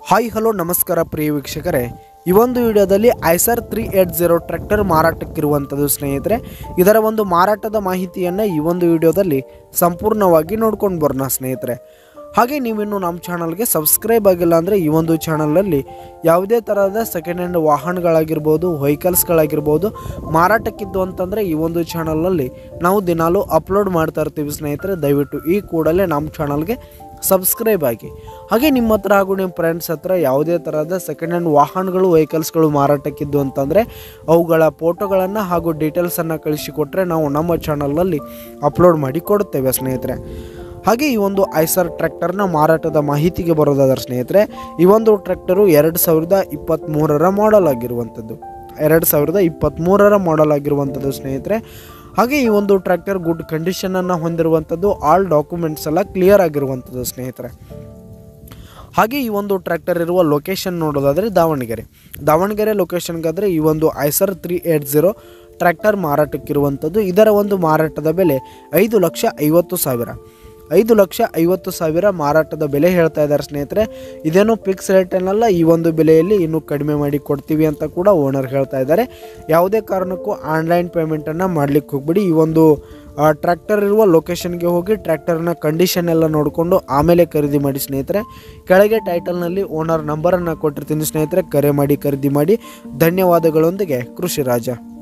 hi hello ನಮಸ್ಕಾರ ಪ್ರಿಯ ವೀಕ್ಷಕರೇ ಈ ಒಂದು ವಿಡಿಯೋದಲ್ಲಿ Eicher three eight zero tractor ಮಾರಾಟಕ್ಕಿರುವಂಥದ್ದು ಸ್ನೇಹಿತರೆ ಇದರ ಒಂದು ಮಾರಾಟದ ಮಾಹಿತಿಯನ್ನು ಈ ಒಂದು ವಿಡಿಯೋದಲ್ಲಿ ಸಂಪೂರ್ಣವಾಗಿ ನೋಡ್ಕೊಂಡು ಬರೋಣ ಸ್ನೇಹಿತರೆ ಹಾಗೆ ನೀವಿನ್ನು ನಮ್ಮ ಚಾನಲ್ಗೆ ಸಬ್ಸ್ಕ್ರೈಬ್ ಆಗಿಲ್ಲ ಅಂದರೆ ಈ ಒಂದು ಚಾನಲಲ್ಲಿ ಯಾವುದೇ ಥರದ ಸೆಕೆಂಡ್ ಹ್ಯಾಂಡ್ ವಾಹನಗಳಾಗಿರ್ಬೋದು ವೆಹಿಕಲ್ಸ್ಗಳಾಗಿರ್ಬೋದು ಮಾರಾಟಕ್ಕಿದ್ದು ಅಂತಂದರೆ ಈ ಒಂದು ಚಾನಲಲ್ಲಿ ನಾವು ದಿನಾಲೂ ಅಪ್ಲೋಡ್ ಮಾಡ್ತಾ ಇರ್ತೀವಿ ಸ್ನೇಹಿತರೆ ದಯವಿಟ್ಟು ಈ ಕೂಡಲೇ ನಮ್ಮ ಚಾನಲ್ಗೆ ಸಬ್ಸ್ಕ್ರೈಬ್ ಆಗಿ ಹಾಗೆ ನಿಮ್ಮ ಹತ್ರ ಹಾಗೂ ನಿಮ್ಮ ಫ್ರೆಂಡ್ಸ್ ಹತ್ರ ಯಾವುದೇ ಥರದ ಸೆಕೆಂಡ್ ಹ್ಯಾಂಡ್ ವಾಹನಗಳು ವೆಹಿಕಲ್ಸ್ಗಳು ಮಾರಾಟಕ್ಕಿದ್ದು ಅಂತಂದರೆ ಅವುಗಳ ಫೋಟೋಗಳನ್ನು ಹಾಗೂ ಡೀಟೇಲ್ಸನ್ನು ಕಳಿಸಿಕೊಟ್ರೆ ನಾವು ನಮ್ಮ ಚಾನಲಲ್ಲಿ ಅಪ್ಲೋಡ್ ಮಾಡಿ ಕೊಡುತ್ತೇವೆ ಸ್ನೇಹಿತರೆ ಹಾಗೆ ಈ ಒಂದು ಐಸರ್ ಟ್ರ್ಯಾಕ್ಟರ್ನ ಮಾರಾಟದ ಮಾಹಿತಿಗೆ ಬರೋದಾದ್ರೆ ಸ್ನೇಹಿತರೆ ಈ ಒಂದು ಟ್ರ್ಯಾಕ್ಟರು ಎರಡು ಸಾವಿರದ ಇಪ್ಪತ್ತ್ಮೂರರ ಮಾಡಲ್ ಆಗಿರುವಂಥದ್ದು ಎರಡು ಸಾವಿರದ ಇಪ್ಪತ್ತ್ಮೂರರ ಮಾಡಲ್ ಆಗಿರುವಂಥದ್ದು ಸ್ನೇಹಿತರೆ ಹಾಗೆ ಈ ಒಂದು ಟ್ರ್ಯಾಕ್ಟರ್ ಗುಡ್ ಕಂಡೀಷನನ್ನು ಹೊಂದಿರುವಂಥದ್ದು ಆಲ್ ಡಾಕ್ಯುಮೆಂಟ್ಸ್ ಎಲ್ಲ ಕ್ಲಿಯರ್ ಆಗಿರುವಂಥದ್ದು ಸ್ನೇಹಿತರೆ ಹಾಗೆ ಈ ಒಂದು ಟ್ರ್ಯಾಕ್ಟರ್ ಇರುವ ಲೊಕೇಶನ್ ನೋಡೋದಾದರೆ ದಾವಣಗೆರೆ ದಾವಣಗೆರೆ ಲೊಕೇಶನ್ಗಾದರೆ ಈ ಒಂದು Eicher three eight zero tractor ಮಾರಾಟಕ್ಕಿರುವಂಥದ್ದು ಇದರ ಒಂದು ಮಾರಾಟದ ಬೆಲೆ ಐದು ಲಕ್ಷ ಐವತ್ತು ಸಾವಿರ ಐದು ಲಕ್ಷ ಐವತ್ತು ಸಾವಿರ ಮಾರಾಟದ ಬೆಲೆ ಹೇಳ್ತಾ ಇದ್ದಾರೆ ಸ್ನೇಹಿತರೆ ಇದೇನು ಫಿಕ್ಸ್ ರೇಟ್ ಏನಲ್ಲ ಈ ಒಂದು ಬೆಲೆಯಲ್ಲಿ ಇನ್ನೂ ಕಡಿಮೆ ಮಾಡಿ ಕೊಡ್ತೀವಿ ಅಂತ ಕೂಡ ಓನರ್ ಹೇಳ್ತಾ ಇದ್ದಾರೆ ಯಾವುದೇ ಕಾರಣಕ್ಕೂ ಆನ್ಲೈನ್ ಪೇಮೆಂಟನ್ನು ಮಾಡಲಿಕ್ಕೆ ಹೋಗ್ಬಿಡಿ ಈ ಒಂದು ಟ್ರ್ಯಾಕ್ಟರ್ ಇರುವ ಲೊಕೇಶನ್ಗೆ ಹೋಗಿ ಟ್ರ್ಯಾಕ್ಟರ್ನ ಕಂಡೀಷನ್ ಎಲ್ಲ ನೋಡಿಕೊಂಡು ಆಮೇಲೆ ಖರೀದಿ ಮಾಡಿ ಸ್ನೇಹಿತರೆ ಕೆಳಗೆ ಟೈಟಲ್ನಲ್ಲಿ ಓನರ್ ನಂಬರನ್ನು ಕೊಟ್ಟಿರ್ತೀನಿ ಸ್ನೇಹಿತರೆ ಕರೆ ಮಾಡಿ ಖರೀದಿ ಮಾಡಿ ಧನ್ಯವಾದಗಳೊಂದಿಗೆ ಕೃಷಿ ರಾಜ